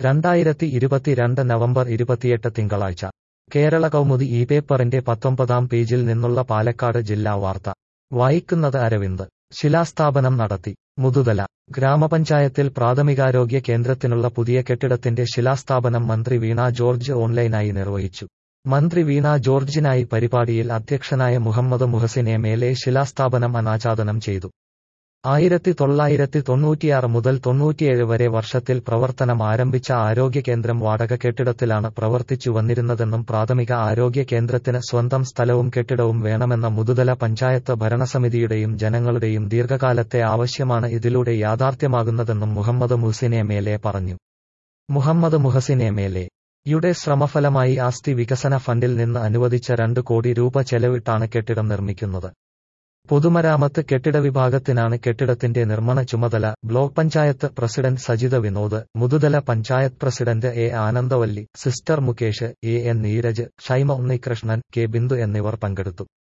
രണ്ടായിരത്തി ഇരുപത്തിരണ്ട് നവംബർ ഇരുപത്തിയെട്ട് തിങ്കളാഴ്ച കേരള കൗമുദി ഈ പേപ്പറിന്റെ പത്തൊമ്പതാം പേജിൽ നിന്നുള്ള പാലക്കാട് ജില്ലാ വാർത്ത വായിക്കുന്നത് അരവിന്ദ് ശിലാസ്ഥാപനം നടത്തി മുതുതല ഗ്രാമപഞ്ചായത്തിൽ പ്രാഥമികാരോഗ്യ കേന്ദ്രത്തിനുള്ള പുതിയ കെട്ടിടത്തിന്റെ ശിലാസ്ഥാപനം മന്ത്രി വീണ ജോർജ് ഓൺലൈനായി നിർവഹിച്ചു മന്ത്രി വീണ ജോർജിനായി പരിപാടിയിൽ അധ്യക്ഷനായ Muhammed Muhsin M L A ശിലാസ്ഥാപനം അനാച്ഛാദനം ചെയ്തു ആയിരത്തി തൊള്ളായിരത്തി തൊണ്ണൂറ്റിയാറ് മുതൽ തൊണ്ണൂറ്റിയേഴ് വരെ വർഷത്തിൽ പ്രവർത്തനം ആരംഭിച്ച ആരോഗ്യ കേന്ദ്രം വാടക കെട്ടിടത്തിലാണ് പ്രവർത്തിച്ചു വന്നിരുന്നതെന്നും പ്രാഥമിക ആരോഗ്യ കേന്ദ്രത്തിന് സ്വന്തം സ്ഥലവും കെട്ടിടവും വേണമെന്ന മുതുതല പഞ്ചായത്ത് ഭരണസമിതിയുടെയും ജനങ്ങളുടെയും ദീർഘകാലത്തെ ആവശ്യമാണ് ഇതിലൂടെ യാഥാർത്ഥ്യമാകുന്നതെന്നും Muhammed Muhsin M L A പറഞ്ഞു Muhammed Muhsin M L A യുടെ ശ്രമഫലമായി ആസ്തി വികസന ഫണ്ടിൽ നിന്ന് അനുവദിച്ച രണ്ട് കോടി രൂപ ചെലവിട്ടാണ് കെട്ടിടം നിർമ്മിക്കുന്നത് പൊതുമരാമത്ത് കെട്ടിട വിഭാഗത്തിനാണ് കെട്ടിടത്തിന്റെ നിർമ്മാണ ചുമതല block panchayat president Sajitha Vinod Muthuthala panchayat president A Anandavalli sister Mukesh A N Neeraj Shaima Unnikrishnan K Bindu എന്നിവർ പങ്കെടുത്തു